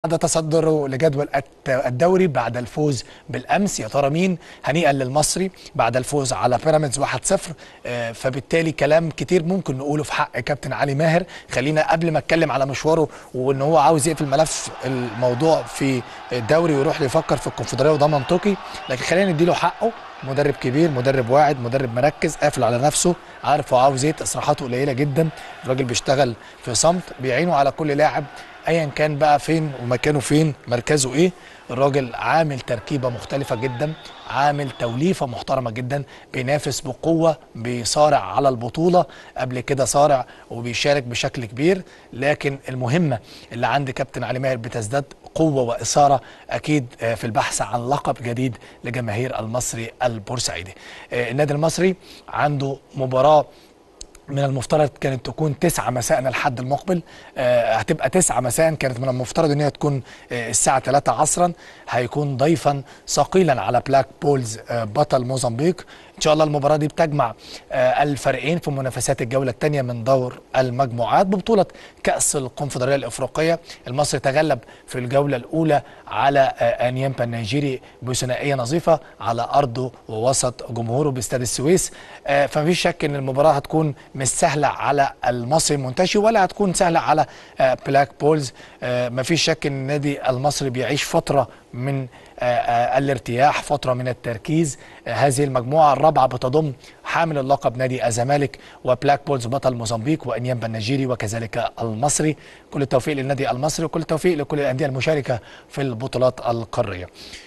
بعد تصدره لجدول الدوري بعد الفوز بالامس يا ترى مين هنيئا للمصري بعد الفوز على بيراميدز 1-0 آه، فبالتالي كلام كتير ممكن نقوله في حق كابتن علي ماهر خلينا قبل ما اتكلم على مشواره وان هو عاوز يقفل ملف الموضوع في الدوري ويروح يفكر في الكونفدراليه وده منطقي لكن خلينا نديله حقه مدرب كبير مدرب واعد مدرب مركز قافل على نفسه عارف هو عاوز ايه تصريحاته قليله جدا الراجل بيشتغل في صمت بيعينه على كل لاعب ايا كان بقى فين ومكانه فين مركزه ايه الراجل عامل تركيبه مختلفه جدا عامل توليفه محترمه جدا بينافس بقوه بيصارع على البطوله قبل كده صارع وبيشارك بشكل كبير لكن المهمه اللي عند كابتن علي ماهر بتزداد قوه واثاره اكيد في البحث عن لقب جديد لجماهير المصري البورسعيدي النادي المصري عنده مباراه من المفترض كانت تكون تسعة مساء الحد المقبل آه هتبقى تسعة مساء كانت من المفترض ان هي تكون آه الساعة 3 عصرا هيكون ضيفا ثقيلا على بلاك بولز آه بطل موزمبيق ان شاء الله المباراة دي بتجمع آه الفريقين في منافسات الجولة الثانية من دور المجموعات ببطولة كأس الكونفدرالية الافريقية المصري تغلب في الجولة الاولى على آه انيمبا النيجيري بثنائية نظيفة على ارضه ووسط جمهوره باستاد السويس آه فمفيش شك ان المباراة هتكون مش سهله على المصري المنتشي ولا هتكون سهله على بلاك بولز مفيش شك ان النادي المصري بيعيش فتره من الارتياح فتره من التركيز هذه المجموعه الرابعه بتضم حامل اللقب نادي الزمالك وبلاك بولز بطل موزمبيق وانيامبا النيجيري وكذلك المصري كل التوفيق للنادي المصري وكل التوفيق لكل الانديه المشاركه في البطولات القاريه